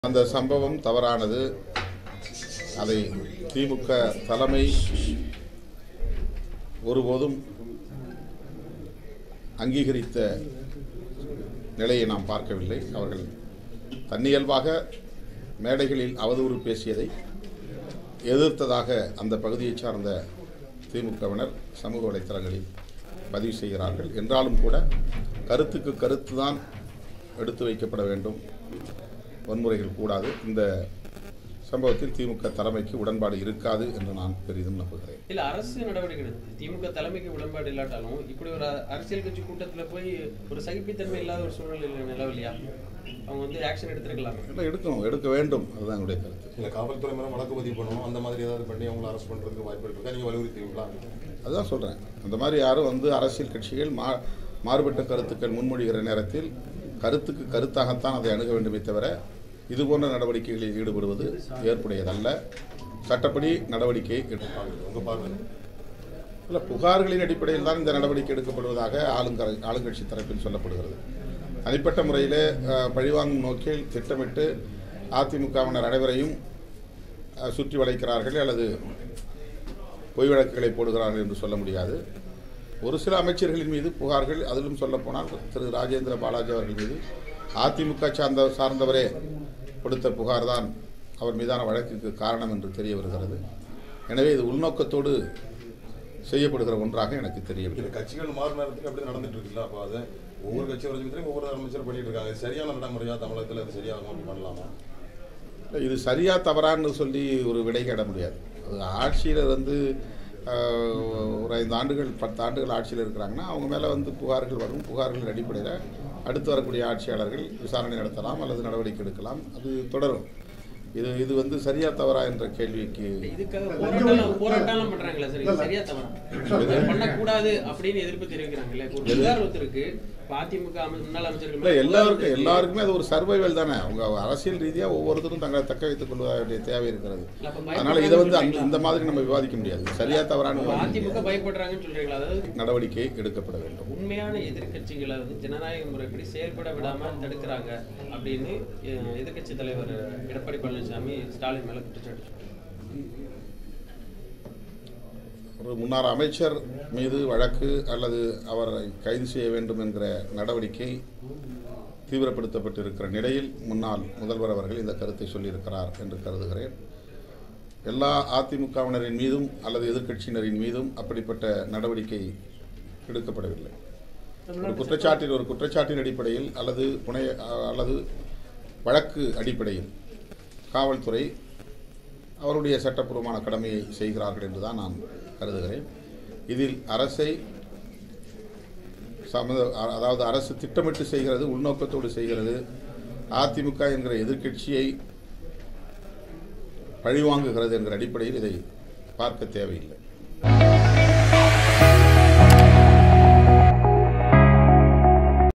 அந்த சம்பவம் தவறானது அதை திமுக தலைமை ஒருபோதும் அங்கீகரித்த நிலையை நாம் பார்க்கவில்லை அவர்கள் தன்னியல்பாக மேடைகளில் அவதூறு பேசியதை எதிர்த்ததாக அந்த பகுதியைச் சார்ந்த திமுகவினர் சமூக வலைத்தளங்களில் பதிவு செய்கிறார்கள் என்றாலும் கூட கருத்துக்கு கருத்து தான் எடுத்து வைக்கப்பட வேண்டும் வன்முறைகள் கூடாது இந்த சம்பவத்தில் திமுக தலைமைக்கு உடன்பாடு இருக்காது என்று நான் பெரிதும் நம்புகிறேன் இல்ல அரசு நடவடிக்கை எடுத்து திமுக தலைமைக்கு உடன்பாடு இல்லாட்டாலும் இப்படி ஒரு அ- அரசியல் கட்சி கூட்டத்துல போய் ஒரு சகிப்புத்தன்மை இல்லாத ஒரு சூழ்நிலை நிலவலையா அவங்க வந்து ஆக்ஷன் எடுத்திருக்கலாம் இல்லை எடுக்கணும் எடுக்க வேண்டும் அதுதான் என்னுடைய கருத்து இல்லை காவல்துறை மேலே வழக்கு பதிவு பண்ணணும் அந்த மாதிரி ஏதாவது பண்ணி அவங்கள அரெஸ்ட் பண்ணுறதுக்கு வாய்ப்புகள் இருக்கா நீங்கள் வலியுறுத்துவீங்களா அதுதான் சொல்கிறேன் அந்த மாதிரி யாரும் வந்து அரசியல் கட்சிகள் மா மாறுபட்ட கருத்துக்கள் முன்மொழிகிற நேரத்தில் கருத்துக்கு கருத்தாகத்தான் அதை அணுக வேண்டுமே தவிர இது போன்ற நடவடிக்கைகளில் ஈடுபடுவது ஏற்புடையதல்ல சட்டப்படி நடவடிக்கை எடுக்கும் உங்கள் பார்வை இல்லை புகார்களின் அடிப்படையில் தான் இந்த நடவடிக்கை எடுக்கப்படுவதாக ஆளுங்கர ஆளுங்கட்சி தரப்பில் சொல்லப்படுகிறது தனிப்பட்ட முறையில் அஹ், பழிவாங்கும் நோக்கில் திட்டமிட்டு அதிமுகவினர் அனைவரையும் அஹ், சுற்றி வளைக்கிறார்கள் அல்லது பொய் வழக்குகளை போடுகிறார்கள் என்று சொல்ல முடியாது ஒரு சில அமைச்சர்களின் மீது புகார்கள் அதிலும் சொல்லப்போனால் திரு ராஜேந்திர பாலாஜி அவர்கள் மீது அதிமுக சார்ந்த சார்ந்தவரே கொடுத்த புகார் தான் அவர் மீதான வழக்குக்கு காரணம் என்று தெரிய வருகிறது எனவே இது உள்நோக்கத்தோடு செய்யப்படுகிற ஒன்றாக எனக்கு தெரியவில்லை இது கட்சிகள் மாறு நேரத்துக்கு அப்படி நடந்துட்டு இருக்குல்ல அப்போ அது ஒவ்வொரு கட்சி வரைக்கும் ஒவ்வொரு அமைச்சர் பண்ணிட்டு இருக்காங்க இது சரியான நடைமுறையா தமிழகத்தில் அது சரியாகும் அப்படி பண்ணலாமா இல்ல, இது சரியா தவறான்னு சொல்லி ஒரு விடை கேட முடியாது அது ஆட்சியில் வந்து ஆஹ், ஒரு ஐந்து ஆண்டுகள் பத்து ஆண்டுகள் ஆட்சியில் இருக்கிறாங்கன்னா அவங்க மேலே வந்து புகார்கள் வரும் புகார்கள் அடிப்படையில் அடுத்து வரக்கூடிய ஆட்சியாளர்கள் விசாரணை நடத்தலாம் அல்லது நடவடிக்கை எடுக்கலாம் அது தொடரும் இது இது வந்து சரியா தவறா என்ற கேள்விக்கு இதுக்காக போராட்டம் போராட்டம் பண்றாங்களா சார் இது சரியா தவறா இது பண்ணக்கூடாது அப்படின்னு எதிர்ப்பு தெரிவிக்கிறாங்கல்ல இப்போ ஒரு புகார் ஒருத்தருக்கு இப்ப அதிமுக அமை- முன்னாள் அமைச்சர்கள் இல்லை மேல புகார் எல்லாருக்கும் ஒருத்தருக்கு- எல்லாருக்குமே அது ஒரு சர்வைவல் தானே அவங்க அரசியல் ரீதியாக ஒவ்வொருத்தரும் தங்களை தக்க வைத்துக் கொள்ள வேண்டிய தேவை இருக்கிறது அப்ப அதனால இதை வந்து அந்த- பயப்படுறாங்கன்னு இந்த மாதிரி நம்ம விவாதிக்க முடியாது இது சரியா தவறான அப்ப அதிமுக பயப்படுறாங்கன்னு சொல்றீங்களா அதாவது நடவடிக்கை எடுக்கப்பட வேண்டும் உண்மையான எதிர்க்கட்சிகளை வந்து ஜனநாயக முறைப்படி செயல்பட விடாம தடுக்கிறாங்க அப்படின்னு அஹ், எதிர்க்கட்சி தலைவர் எடப்பாடி பழனிசாமி ஸ்டாலின் மேல குற்றச்சாட்டு சொல்றாரு. ஒரு முன்னாள் அமைச்சர் மீது வழக்கு அல்லது அவரை கைது செய்ய வேண்டும் என்கிற நடவடிக்கை தீவிரப்படுத்தப்பட்டிருக்கிற நிலையில் முன்னாள் முதல்வர் அவர்கள் இந்த கருத்தை சொல்லியிருக்கிறார் என்று கருதுகிறேன் எல்லா அதிமுகவினரின் மீதும் அல்லது எதிர்க்கட்சியினரின் மீதும் அப்படிப்பட்ட நடவடிக்கை எடுக்கப்படவில்லை ஒரு குற்றச்சாட்டின் ஒரு குற்றச்சாட்டின் அடிப்படையில் அல்லது புனை அல்லது வழக்கு அடிப்படையில் காவல்துறை அவருடைய சட்டப்பூர்வமான கடமையை செய்கிறார்கள் என்று தான் நான் கருதுகிறேன் இதில் அரசை சமத அ- அதாவது அரசு திட்டமிட்டு செய்கிறது உள்நோக்கத்தோடு செய்கிறது அதிமுக என்கிற எதிர்க்கட்சியை பழிவாங்குகிறது என்கிற அடிப்படையில் இதை பார்க்க தேவையில்லை